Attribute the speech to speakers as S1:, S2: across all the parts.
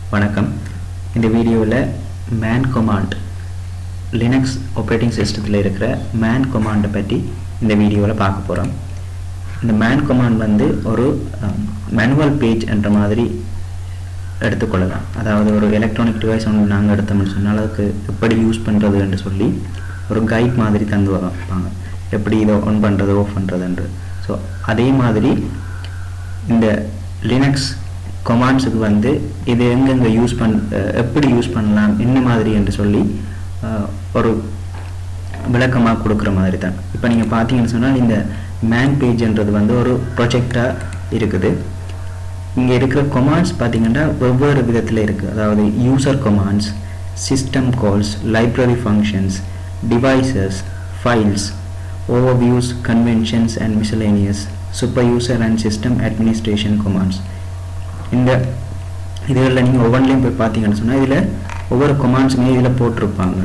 S1: வணக்கம் இந்த வீடியோவில் மேன் கொமாண்ட் லினக்ஸ் ஆப்ரேட்டிங் சிஸ்டத்தில் இருக்கிற மேன் கொமாண்டை பற்றி இந்த வீடியோவில் பார்க்க போகிறோம் இந்த மேன் கொமாண்ட் வந்து ஒரு மேனுவல் பேஜ் என்ற மாதிரி எடுத்துக்கொள்ளலாம் அதாவது ஒரு எலக்ட்ரானிக் டிவைஸ் ஒன்று நாங்கள் எடுத்தோம்னு சொன்னால் அதுக்கு எப்படி யூஸ் பண்ணுறது என்று சொல்லி ஒரு கைட் மாதிரி தந்து வைப்பாங்க எப்படி இதை ஆன் பண்ணுறது ஆஃப் பண்ணுறதுன்று ஸோ அதே மாதிரி இந்த லினக்ஸ் கொமாண்ட்ஸுக்கு வந்து இது எங்கெங்கே யூஸ் பண் எப்படி யூஸ் பண்ணலாம் என்ன மாதிரி என்று சொல்லி ஒரு விளக்கமாக கொடுக்குற மாதிரி தான் இப்போ நீங்கள் பார்த்தீங்கன்னு சொன்னால் இந்த மேன் பேஜ்ன்றது வந்து ஒரு ப்ரொஜெக்டாக இருக்குது இங்கே இருக்கிற கொமாண்ட்ஸ் பார்த்தீங்கன்னா வெவ்வேறு விதத்தில் இருக்குது அதாவது user commands system calls library functions devices files overviews conventions and miscellaneous super user and system administration commands இந்த இதுகளில் நீங்கள் ஒவ்வொன்றிலையும் போய் பார்த்தீங்கன்னு சொன்னால் இதில் ஒவ்வொரு கொமாண்ட்ஸுமே இதில் போட்டிருப்பாங்க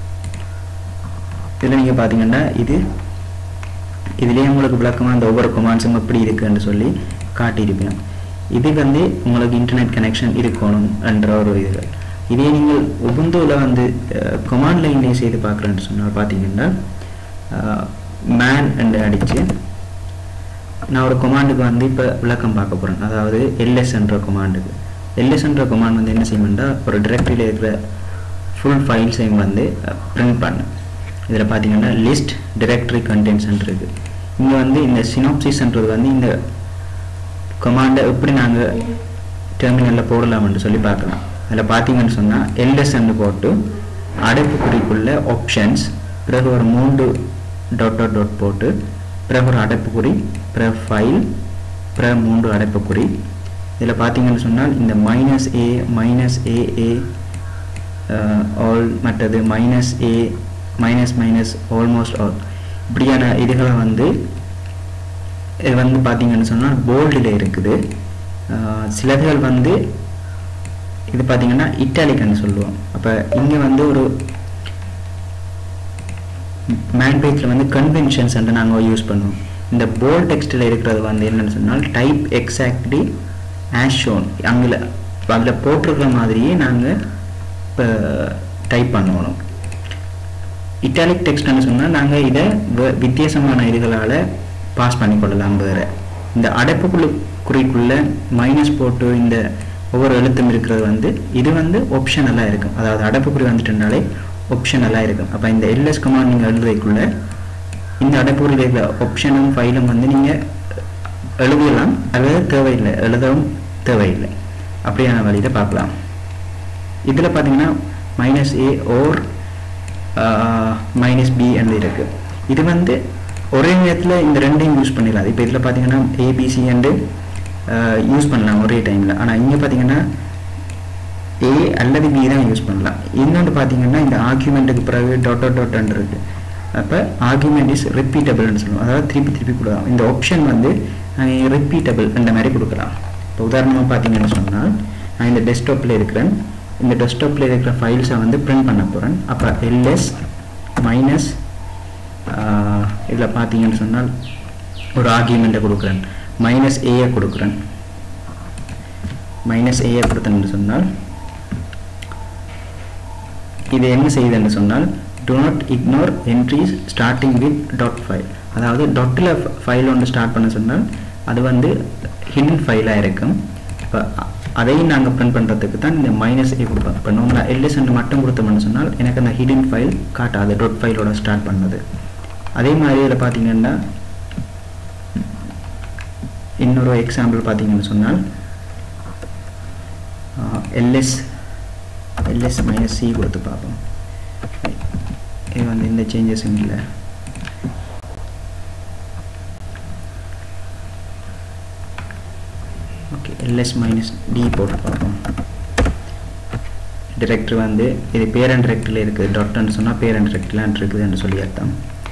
S1: இதில் நீங்கள் பார்த்தீங்கன்னா இது இதுலேயே உங்களுக்கு விளக்கமாக அந்த ஒவ்வொரு கொமாண்ட்ஸும் எப்படி இருக்குன்னு சொல்லி காட்டியிருப்பேன் இது வந்து உங்களுக்கு இன்டர்நெட் கனெக்ஷன் இருக்கணும் என்ற ஒரு இது இதே நீங்கள் உபுந்துவில் வந்து கொமாண்ட் லைன்லேயே செய்து பார்க்குறேன்னு சொன்னால் பார்த்தீங்கன்னா மேன் என்று அடித்து நான் ஒரு கொமாண்டுக்கு வந்து இப்போ விளக்கம் பார்க்க போகிறேன் அதாவது எல்எஸ் என்ற கொமாண்டுக்கு எல்எஸ் என்ற கொமாண்ட் வந்து என்ன செய்யணும்னா ஒரு டிரெக்டரியில் இருக்கிற ஃபுல் ஃபைல்ஸையும் வந்து பிரிண்ட் பண்ண இதில் பார்த்தீங்கன்னா லிஸ்ட் டிரெக்டரி கண்டென்ட்ஸ் இருக்குது இங்கே வந்து இந்த சினாப்சிஸ்ன்றது வந்து இந்த கொமாண்டை எப்படி நாங்கள் டெர்மினலில் போடலாம்னு சொல்லி பார்க்கலாம் அதில் பார்த்தீங்கன்னு சொன்னால் எல்எஸ்ன்னு போட்டு அடைப்புக்குறிக்குள்ள ஆப்ஷன்ஸ் பிறகு ஒரு மூன்று டாட் டாட் டாட் போட்டு பிறகு ஒரு அடைப்புக்குறி பிறகு ஃபைல் பிறகு மூன்று அடைப்புக்குறி இதில் பார்த்தீங்கன்னு சொன்னால் இந்த minus A minus A A all மற்றது minus A minus minus almost all இப்படியான இதுகளை வந்து இது வந்து பார்த்தீங்கன்னு சொன்னால் போல்டில் இருக்குது சிலதுகள் வந்து இது பார்த்தீங்கன்னா இட்டாலிக்கன்னு சொல்லுவோம் அப்போ இங்கே வந்து ஒரு மேன் பேஜில் வந்து கன்வென்ஷன்ஸ் வந்து நாங்கள் யூஸ் பண்ணுவோம் இந்த போல் டெக்ஸ்டில் இருக்கிறது வந்து என்னென்னு சொன்னால் டைப் எக்ஸாக்ட்லி ஆஸ் ஷோன் அங்கே அதில் போட்டிருக்கிற மாதிரியே நாங்கள் இப்போ டைப் பண்ணணும் இட்டாலிக் டெக்ஸ்ட்னு சொன்னால் நாங்கள் இதை வித்தியாசமான இதுகளால் பாஸ் பண்ணிக்கொள்ளலாம் வேறு இந்த அடைப்புக்குழு குறிக்குள்ள மைனஸ் போட்டு இந்த ஒவ்வொரு எழுத்தும் இருக்கிறது வந்து இது வந்து ஆப்ஷனலாக இருக்கும் அதாவது அடைப்புக்குறி வந்துட்டுனாலே ஆப்ஷனலாக இருக்கும் அப்போ இந்த எல்எஸ் கமாண்ட் நீங்கள் எழுதுறதுக்குள்ள இந்த அடைப்புக்குறியில் இருக்கிற ஆப்ஷனும் ஃபைலும் வந்து நீங்கள் எழுதலாம் அல்லது தேவையில்லை எழுதவும் தேவையில்லை அப்படியான வழியில் பார்க்கலாம் இதில் பார்த்தீங்கன்னா minus A or minus B என்று இருக்குது இது வந்து ஒரே நேரத்தில் இந்த ரெண்டையும் யூஸ் பண்ணிடலாம் இப்போ இதில் பார்த்தீங்கன்னா ஏபிசி அண்டு யூஸ் பண்ணலாம் ஒரே டைமில் ஆனால் இங்கே பார்த்தீங்கன்னா ஏ அல்லது பி தான் யூஸ் பண்ணலாம் இன்னொன்று பார்த்தீங்கன்னா இந்த ஆர்குமெண்ட்டுக்கு பிறகு டாட் டாட் டாட் இருக்குது அப்போ ஆர்குமெண்ட் இஸ் ரிப்பீட்டபிள்னு சொல்லுவோம் அதாவது திருப்பி திருப்பி கொடுக்கலாம் இந்த ஆப்ஷன் வந்து ரிப்பீட்டபிள் அந்த மாதிரி கொடுக்கலாம் இப்போ உதாரணமாக பார்த்தீங்கன்னு சொன்னால் நான் இந்த டெஸ்க்டாப்பில் இருக்கிறேன் இந்த டெஸ்க்டாப்பில் இருக்கிற ஃபைல்ஸை வந்து பிரிண்ட் பண்ண போகிறேன் அப்போ எல்எஸ் மைனஸ் இதில் பார்த்தீங்கன்னு சொன்னால் ஒரு ஆர்கியூமெண்ட்டை கொடுக்குறேன் மைனஸ் ஏயை கொடுக்குறேன் மைனஸ் ஏயை கொடுத்தேன்னு சொன்னால் இது என்ன செய்யுதுன்னு சொன்னால் do not ignore entries starting with dot file அதாவது டாட்டில் ஃபைல் ஒன்று ஸ்டார்ட் பண்ண சொன்னால் அது வந்து ஹிடன் ஃபைலாக இருக்கும் இப்போ அதையும் நாங்கள் பிரிண்ட் பண்ணுறதுக்கு தான் இந்த மைனஸ் ஏ கொடுப்போம் இப்போ நார்மலாக எல்எஸ் மட்டும் கொடுத்தோம்னு சொன்னால் எனக்கு அந்த ஹிடன் ஃபைல் காட்டாது டாட் ஃபைலோட ஸ்டார்ட் பண்ணது அதே மாதிரி இதில் பார்த்தீங்கன்னா இன்னொரு எக்ஸாம்பிள் பார்த்தீங்கன்னு சொன்னால் எல்எஸ் எல்எஸ் மைனஸ் சி கொடுத்து பார்ப்போம் இது வந்து இந்த சேஞ்சஸும் இல்லை ஓகே எல்எஸ் மைனஸ் டி போட்டு பார்ப்போம் டிரெக்டர் வந்து இது பேரண்ட் டிரெக்டரில் இருக்குது டாட்னு சொன்னால் பேரண்ட் டிரெக்டர்லான் இருக்குதுன்னு சொல்லி அர்த்தம்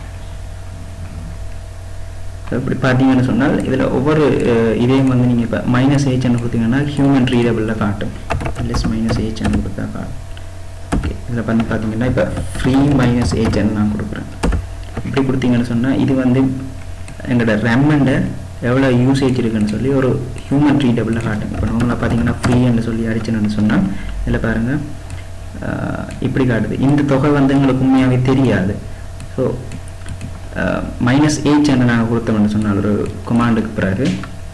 S1: இப்படி பார்த்தீங்கன்னு சொன்னால் இதில் ஒவ்வொரு இதையும் வந்து நீங்கள் இப்போ மைனஸ் ஏச்னு கொடுத்தீங்கன்னா ஹியூமன் ரீடபிளில் காட்டும் எல்எஸ் மைனஸ் ஏச்னு கொடுத்தா காட்டும் ஓகே இதில் வந்து பார்த்தீங்கன்னா இப்போ ஃப்ரீ மைனஸ் ஏச்னு நான் கொடுக்குறேன் இப்படி கொடுத்தீங்கன்னு சொன்னால் இது வந்து எங்களோட ரெம்மண்டை எவ்வளோ யூசேஜ் இருக்குன்னு சொல்லி ஒரு ஹியூமன் ரீடபிளில் காட்டும் இப்போ நார்மலாக பார்த்தீங்கன்னா ஃப்ரீன்னு சொல்லி அடிச்சுன்னு சொன்னால் இதில் பாருங்கள் இப்படி காட்டுது இந்த தொகை வந்து எங்களுக்கு உண்மையாகவே தெரியாது ஸோ மைனஸ் எயிட் என்று நாங்கள் கொடுத்தோம்னு சொன்னால் ஒரு கொமாண்டுக்கு பிறகு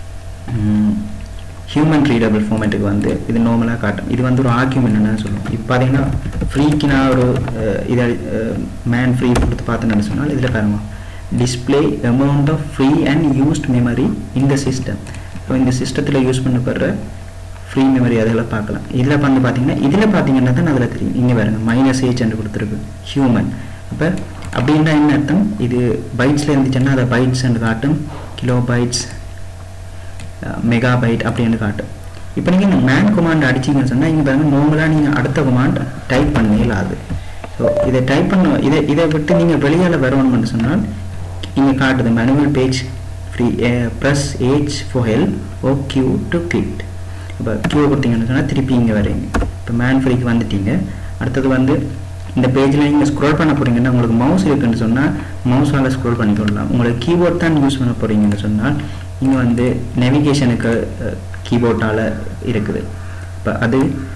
S1: ஹியூமன் ரீடபிள் ஃபார்மேட்டுக்கு வந்து இது நார்மலாக காட்டும் இது வந்து ஒரு ஆர்கியூமெண்ட் சொல்லுவோம் இப்போ பார்த்தீங்கன்னா ஃப்ரீக்கு நான் ஒரு இதை மேன் ஃப்ரீ கொடுத்து பார்த்தேன்னு சொன்னால் இதில் பாருங்க display amount of free and used memory இந்த சிஸ்டம் ஸோ இந்த சிஸ்டத்தில் யூஸ் பண்ணப்படுற ஃப்ரீ மெமரி அதெல்லாம் பார்க்கலாம் இதில் வந்து பார்த்தீங்கன்னா இதில் பார்த்தீங்கன்னா தான் அதில் தெரியும் இங்கே பாருங்க மைனஸ் ஏஜ் என்று கொடுத்துருக்கு ஹியூமன் அப்போ அப்படின்னா என்ன அர்த்தம் இது பைட்ஸில் இருந்துச்சுன்னா அதை பைட்ஸ் என்று காட்டும் கிலோ பைட்ஸ் மெகா பைட் அப்படின்னு காட்டும் இப்போ நீங்கள் இந்த மேன் கொமாண்ட் அடிச்சிங்கன்னு சொன்னால் இங்கே பாருங்கள் நார்மலாக நீங்கள் அடுத்த கொமாண்ட் டைப் பண்ண இயலாது ஸோ இதை டைப் பண்ண இதை இதை விட்டு நீங்கள் வெளியால் வரணும்னு சொன்னால் இங்கே காட்டுது manual page free press H for help or Q to click இப்போ கியூ கொடுத்தீங்கன்னு சொன்னால் திருப்பி இங்கே வரீங்க இப்போ மேன் ஃப்ரீக்கு வந்துட்டீங்க அடுத்தது வந்து இந்த பேஜில் நீங்கள் ஸ்க்ரோல் பண்ண போகிறீங்கன்னா உங்களுக்கு மவுஸ் இருக்குன்னு சொன்னால் மவுஸால் ஸ்க்ரோல் பண்ணி கொள்ளலாம் உங்களுக்கு கீபோர்ட் தான் யூஸ் பண்ண போகிறீங்கன்னு சொன்னால் இங்கே வந்து நெவிகேஷனுக்கு கீபோர்டால் இருக்குது இப்போ அது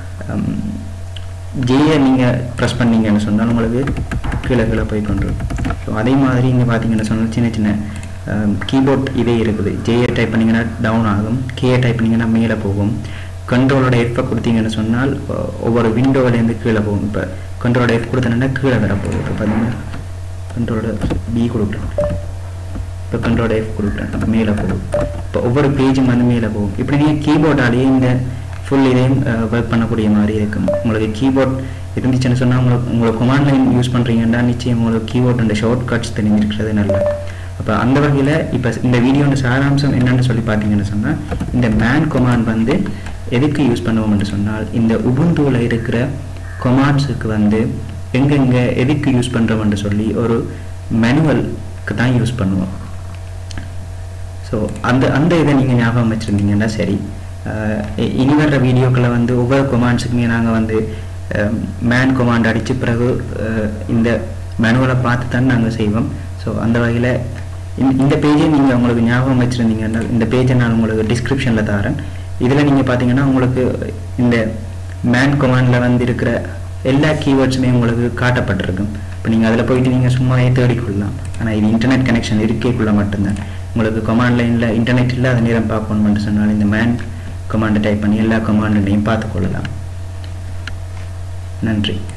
S1: ஜேயை நீங்கள் ப்ரெஸ் பண்ணீங்கன்னு சொன்னால் உங்களுக்கு கீழே கீழே போய் கொண்டுரும் ஸோ அதே மாதிரி இங்கே பார்த்தீங்கன்னு சொன்னால் சின்ன சின்ன கீபோர்ட் இதே இருக்குது ஜேயை டைப் பண்ணிங்கன்னா டவுன் ஆகும் கேயை டைப் பண்ணிங்கன்னா மேலே போகும் கண்ட்ரோலோட எஃப்பை கொடுத்தீங்கன்னு சொன்னால் ஒவ்வொரு விண்டோவிலேருந்து கீழே போகும் இப்போ கண்ட்ரோலோட எஃப் கொடுத்தோன்னா கீழே வர போகுது இப்போ பார்த்தீங்கன்னா கண்ட்ரோலோட பி கொடுக்குறேன் இப்போ கண்ட்ரோல் எஃப் கொடுக்குறேன் மேலே போகும் இப்போ ஒவ்வொரு பேஜும் வந்து மேலே போகும் இப்படி நீங்கள் கீபோர்டாலேயே இந்த ஃபுல் இதையும் ஒர்க் பண்ணக்கூடிய மாதிரி இருக்கும் உங்களுக்கு கீபோர்ட் இருந்துச்சுன்னு சொன்னால் உங்களுக்கு உங்களுக்கு கொமாண்ட் லைன் யூஸ் பண்ணுறீங்கன்னா நிச்சயம் உங்களுக்கு கீபோர்ட் அண்ட் ஷார்ட் கட்ஸ் தெரிஞ்சிருக்கிறது நல்லது அப்போ அந்த வகையில் இப்போ இந்த வீடியோட சாராம்சம் என்னென்னு சொல்லி பார்த்தீங்கன்னு சொன்னால் இந்த மேன் கொமாண்ட் வந்து எதுக்கு யூஸ் பண்ணுவோம்னு சொன்னால் இந்த உபுந்துவில் இருக்கிற கொமாண்ட்ஸுக்கு வந்து எங்கெங்கே எதுக்கு யூஸ் பண்ணுறோம்னு சொல்லி ஒரு மேனுவலுக்கு தான் யூஸ் பண்ணுவோம் ஸோ அந்த அந்த இதை நீங்கள் ஞாபகம் வச்சுருந்தீங்கன்னா சரி இனி வர்ற வீடியோக்களை வந்து ஒவ்வொரு கொமாண்ட்ஸுக்குமே நாங்கள் வந்து மேன் கொமாண்ட் அடித்த பிறகு இந்த மேனுவலை பார்த்து தான் நாங்கள் செய்வோம் ஸோ அந்த வகையில் இந்த பேஜை நீங்கள் உங்களுக்கு ஞாபகம் வச்சுருந்தீங்கன்னா இந்த பேஜை நான் உங்களுக்கு டிஸ்கிரிப்ஷனில் தரேன் இதில் நீங்கள் பார்த்தீங்கன்னா உங்களுக்கு இந்த மேன் கொமாண்டில் வந்து இருக்கிற எல்லா கீவேர்ட்ஸுமே உங்களுக்கு காட்டப்பட்டிருக்கும் இப்போ நீங்கள் அதில் போயிட்டு நீங்கள் சும்மாவே தேடிக்கொள்ளலாம் ஆனால் இது இன்டர்நெட் கனெக்ஷன் இருக்கேக்குள்ள மட்டும்தான் உங்களுக்கு கமாண்ட் லைனில் இன்டர்நெட் இல்லாத நேரம் பார்க்கணும்னு சொன்னால் இந்த மேன் கமாண்டை டைப் பண்ணி எல்லா கமாண்டையும் பார்த்துக்கொள்ளலாம் நன்றி